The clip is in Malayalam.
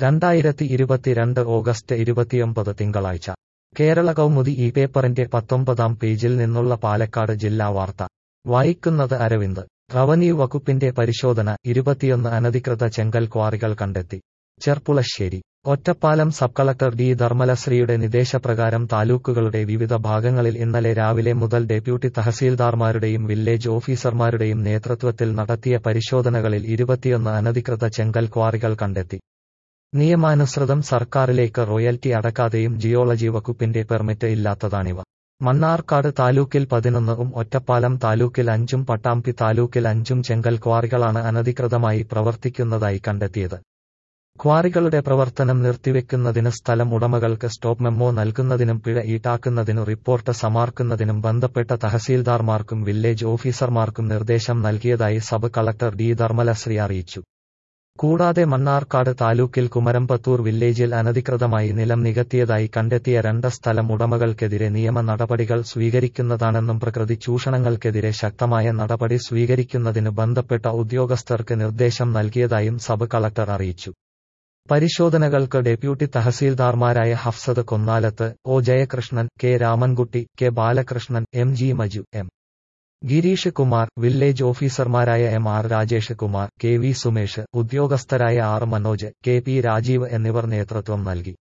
രണ്ടായിരത്തി ഇരുപത്തിരണ്ട് ഓഗസ്റ്റ് ഇരുപത്തിയൊമ്പത് തിങ്കളാഴ്ച കേരള കൗമുദി ഈ പേപ്പറിന്റെ പത്തൊമ്പതാം പേജിൽ നിന്നുള്ള പാലക്കാട് ജില്ലാ വാർത്ത വായിക്കുന്നത് അരവിന്ദ് റവന്യൂ വകുപ്പിന്റെ പരിശോധന ഇരുപത്തിയൊന്ന് അനധികൃത ചെങ്കൽ ക്വാറികൾ കണ്ടെത്തി Cherpulassery Ottapalam sub collector D ധർമ്മലശ്രീയുടെ നിർദ്ദേശപ്രകാരം താലൂക്കുകളുടെ വിവിധ ഭാഗങ്ങളിൽ ഇന്നലെ രാവിലെ മുതൽ ഡെപ്യൂട്ടി തഹസീൽദാർമാരുടെയും വില്ലേജ് ഓഫീസർമാരുടെയും നേതൃത്വത്തിൽ നടത്തിയ പരിശോധനകളിൽ ഇരുപത്തിയൊന്ന് അനധികൃത ചെങ്കൽ ക്വാറികൾ കണ്ടെത്തി നിയമാനുസൃതം സർക്കാരിലേക്ക് റോയൽറ്റി അടക്കാതെയും ജിയോളജി വകുപ്പിന്റെ പെർമിറ്റ് ഇല്ലാത്തതാണിവ മണ്ണാർക്കാട് താലൂക്കിൽ പതിനൊന്നും ഒറ്റപ്പാലം താലൂക്കിൽ അഞ്ചും പട്ടാമ്പി താലൂക്കിൽ അഞ്ചും ചെങ്കൽ ക്വാറികളാണ് അനധികൃതമായി പ്രവർത്തിക്കുന്നതായി കണ്ടെത്തിയത് ക്വാറികളുടെ പ്രവർത്തനം നിർത്തിവെക്കുന്നതിന് സ്ഥലം ഉടമകൾക്ക് സ്റ്റോപ്പ് മെമ്മോ നൽകുന്നതിനും പിഴ ഈടാക്കുന്നതിനു റിപ്പോർട്ട് സമാർക്കുന്നതിനും ബന്ധപ്പെട്ട തഹസീൽദാർമാർക്കും വില്ലേജ് ഓഫീസർമാർക്കും നിർദ്ദേശം നൽകിയതായി സബ് കളക്ടർ ഡി ധർമ്മലശ്രീ അറിയിച്ചു കൂടാതെ മണ്ണാർക്കാട് താലൂക്കിൽ കുമരമ്പത്തൂർ വില്ലേജിൽ അനധികൃതമായി നിലം നികത്തിയതായി കണ്ടെത്തിയ രണ്ട് സ്ഥലം ഉടമകൾക്കെതിരെ നിയമ നടപടികൾ സ്വീകരിക്കുന്നതാണെന്നും പ്രകൃതി ചൂഷണങ്ങൾക്കെതിരെ ശക്തമായ നടപടി സ്വീകരിക്കുന്നതിന് ബന്ധപ്പെട്ട ഉദ്യോഗസ്ഥർക്ക് നിർദ്ദേശം നൽകിയതായും സബ് കളക്ടർ അറിയിച്ചു പരിശോധനകൾക്ക് ഡെപ്യൂട്ടി തഹസീൽദാർമാരായ Hafsad Konnalath O Jayakrishnan K Ramankutty K Balakrishnan M G Maju M Girish Kumar village ഓഫീസർമാരായ M R Rajesh Kumar K V Sumesh ഉദ്യോഗസ്ഥരായ R Manoj K P Rajeev എന്നിവർ നേതൃത്വം നൽകി